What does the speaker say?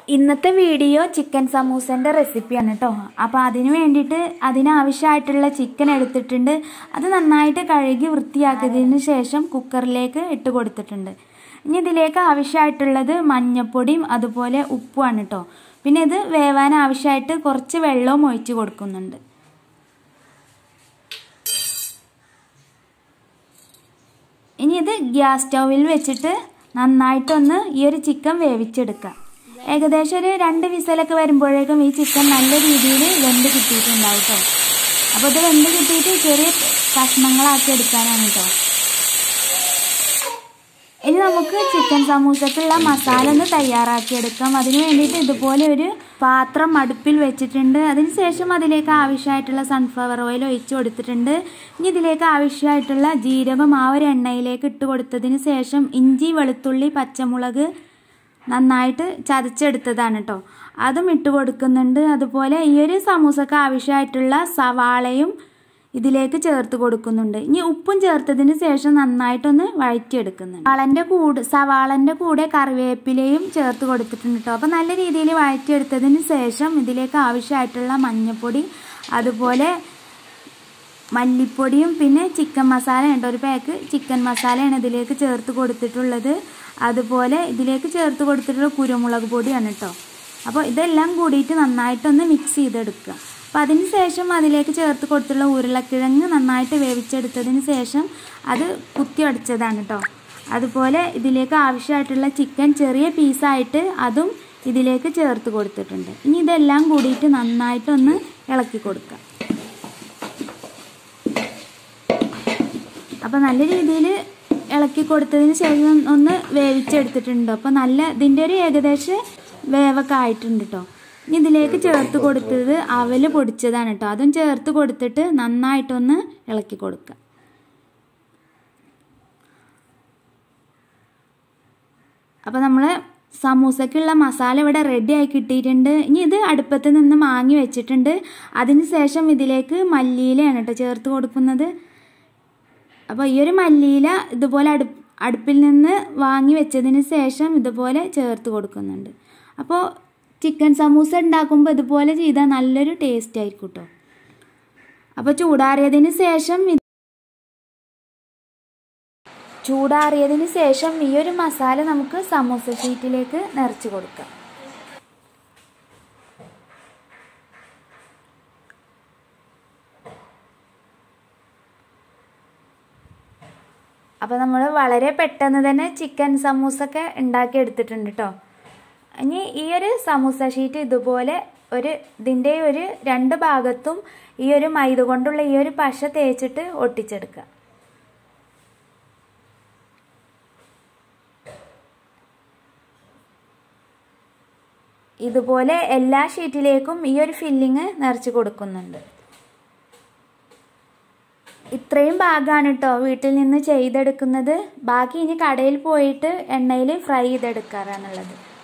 ഇന്നത്തെ video chicken സമൂസൻ്റെ റെസിപ്പിയാണ് കേട്ടോ അപ്പോൾ അതിന് വേണ്ടിയിട്ട് അതിനാവശ്യമായിട്ടുള്ള ചിക്കൻ എടുത്തിട്ടുണ്ട് അത് നന്നായിട്ട് കഴുകി വൃത്തിയാക്കിയതിന് ശേഷം കുക്കറിലേക്ക് ഇട്ട് കൊടുത്തിട്ടുണ്ട് ഇനി ഇതിലേക്ക് ആവശ്യമായിട്ടുള്ളത് മഞ്ഞൾപ്പൊടിയും അതുപോലെ ഉപ്പുമാണ് കേട്ടോ പിന്നെ ഇത് വേവാൻ ആവശ്യമായിട്ട് കുറച്ച് വെള്ളവും ഒഴിച്ച് കൊടുക്കുന്നുണ്ട് ഇനി ഇത് ഗ്യാസ് സ്റ്റൗവിൽ വെച്ചിട്ട് നന്നായിട്ടൊന്ന് ഈ ഒരു ചിക്കൻ വേവിച്ചെടുക്കാം ഏകദേശം ഒരു രണ്ട് വിസലൊക്കെ വരുമ്പോഴേക്കും ഈ ചിക്കൻ നല്ല രീതിയിൽ വെന്ത് കിട്ടിയിട്ടുണ്ടാവും കേട്ടോ അപ്പോൾ ഇത് വെന്ത് കിട്ടിയിട്ട് ചെറിയ കഷ്ണങ്ങളാക്കി എടുക്കാനാണ് കേട്ടോ ഇനി നമുക്ക് ചിക്കൻ സമൂസക്കുള്ള മസാല ഒന്ന് തയ്യാറാക്കിയെടുക്കാം അതിന് വേണ്ടിയിട്ട് ഇതുപോലെ ഒരു പാത്രം അടുപ്പിൽ വെച്ചിട്ടുണ്ട് അതിനുശേഷം അതിലേക്ക് ആവശ്യമായിട്ടുള്ള സൺഫ്ലവർ ഓയിൽ ഒഴിച്ചു കൊടുത്തിട്ടുണ്ട് ഇനി ഇതിലേക്ക് ആവശ്യമായിട്ടുള്ള ജീരകം ആ ഒരു എണ്ണയിലേക്ക് ഇട്ട് കൊടുത്തതിന് ശേഷം ഇഞ്ചി വെളുത്തുള്ളി പച്ചമുളക് നന്നായിട്ട് ചതച്ചെടുത്തതാണ് കേട്ടോ അതും ഇട്ട് കൊടുക്കുന്നുണ്ട് അതുപോലെ ഈ ഒരു സമൂസക്ക് ആവശ്യമായിട്ടുള്ള സവാളയും ഇതിലേക്ക് ചേർത്ത് കൊടുക്കുന്നുണ്ട് ഇനി ഉപ്പും ചേർത്തതിന് ശേഷം നന്നായിട്ടൊന്ന് വഴറ്റിയെടുക്കുന്നുണ്ട് സവാളൻ്റെ കൂടെ സവാളൻ്റെ കൂടെ കറിവേപ്പിലയും ചേർത്ത് കൊടുത്തിട്ടുണ്ട് കേട്ടോ അപ്പോൾ നല്ല രീതിയിൽ വഴറ്റിയെടുത്തതിന് ശേഷം ഇതിലേക്ക് ആവശ്യമായിട്ടുള്ള മഞ്ഞൾപ്പൊടി അതുപോലെ മല്ലിപ്പൊടിയും പിന്നെ ചിക്കൻ മസാല ഉണ്ട് ഒരു പാക്ക് ചിക്കൻ മസാലയാണ് ഇതിലേക്ക് ചേർത്ത് കൊടുത്തിട്ടുള്ളത് അതുപോലെ ഇതിലേക്ക് ചേർത്ത് കൊടുത്തിട്ടുള്ള കുരുമുളക് പൊടിയാണ് കേട്ടോ അപ്പോൾ ഇതെല്ലാം കൂടിയിട്ട് നന്നായിട്ടൊന്ന് മിക്സ് ചെയ്തെടുക്കുക അപ്പോൾ അതിന് ശേഷം അതിലേക്ക് ചേർത്ത് കൊടുത്തുള്ള ഉരുളക്കിഴങ്ങ് നന്നായിട്ട് വേവിച്ചെടുത്തതിന് ശേഷം അത് കുത്തിയടിച്ചതാണ് കേട്ടോ അതുപോലെ ഇതിലേക്ക് ആവശ്യമായിട്ടുള്ള ചിക്കൻ ചെറിയ പീസായിട്ട് അതും ഇതിലേക്ക് ചേർത്ത് കൊടുത്തിട്ടുണ്ട് ഇനി ഇതെല്ലാം കൂടിയിട്ട് നന്നായിട്ടൊന്ന് ഇളക്കി കൊടുക്കുക അപ്പോൾ നല്ല രീതിയിൽ ഇളക്കി കൊടുത്തതിന് ശേഷം ഒന്ന് വേവിച്ചെടുത്തിട്ടുണ്ട് അപ്പോൾ നല്ല ഇതിൻ്റെ ഒരു ഏകദേശം വേവൊക്കെ ആയിട്ടുണ്ട് കേട്ടോ ഇനി ഇതിലേക്ക് ചേർത്ത് കൊടുത്തത് അവൽ പൊടിച്ചതാണ് കേട്ടോ അതും ചേർത്ത് കൊടുത്തിട്ട് നന്നായിട്ടൊന്ന് ഇളക്കി കൊടുക്കുക അപ്പോൾ നമ്മൾ സമൂസക്കുള്ള മസാല ഇവിടെ റെഡി ആയി കിട്ടിയിട്ടുണ്ട് ഇനി ഇത് അടുപ്പത്ത് നിന്ന് മാങ്ങി വെച്ചിട്ടുണ്ട് അതിന് ശേഷം ഇതിലേക്ക് മല്ലിയിലയാണ് കേട്ടോ ചേർത്ത് കൊടുക്കുന്നത് അപ്പോൾ ഈ ഒരു മല്ലിയില ഇതുപോലെ അടുപ്പ് അടുപ്പിൽ നിന്ന് വാങ്ങി വെച്ചതിന് ശേഷം ഇതുപോലെ ചേർത്ത് കൊടുക്കുന്നുണ്ട് അപ്പോൾ ചിക്കൻ സമൂസ ഉണ്ടാക്കുമ്പോൾ ഇതുപോലെ ചെയ്താൽ നല്ലൊരു ടേസ്റ്റ് ആയിരിക്കും കേട്ടോ അപ്പോൾ ചൂടാറിയതിന് ശേഷം ചൂടാറിയതിന് ശേഷം ഈ ഒരു മസാല നമുക്ക് സമൂസ ഷീറ്റിലേക്ക് നിറച്ച് കൊടുക്കാം അപ്പോൾ നമ്മൾ വളരെ പെട്ടെന്ന് തന്നെ ചിക്കൻ സമൂസൊക്കെ ഉണ്ടാക്കി എടുത്തിട്ടുണ്ട് കേട്ടോ ഇനി ഈ ഒരു സമൂസ ഷീറ്റ് ഇതുപോലെ ഒരു ഇതിൻ്റെ ഒരു രണ്ട് ഭാഗത്തും ഈ ഒരു മൈദ കൊണ്ടുള്ള ഈ ഒരു പശ തേച്ചിട്ട് ഒട്ടിച്ചെടുക്കുക ഇതുപോലെ എല്ലാ ഷീറ്റിലേക്കും ഈ ഒരു ഫില്ലിങ് നിറച്ച് കൊടുക്കുന്നുണ്ട് ഇത്രയും ഭാഗമാണ് കേട്ടോ വീട്ടിൽ നിന്ന് ചെയ്തെടുക്കുന്നത് ബാക്കി ഇനി കടയിൽ പോയിട്ട് എണ്ണയിൽ ഫ്രൈ ചെയ്തെടുക്കാറാണുള്ളത്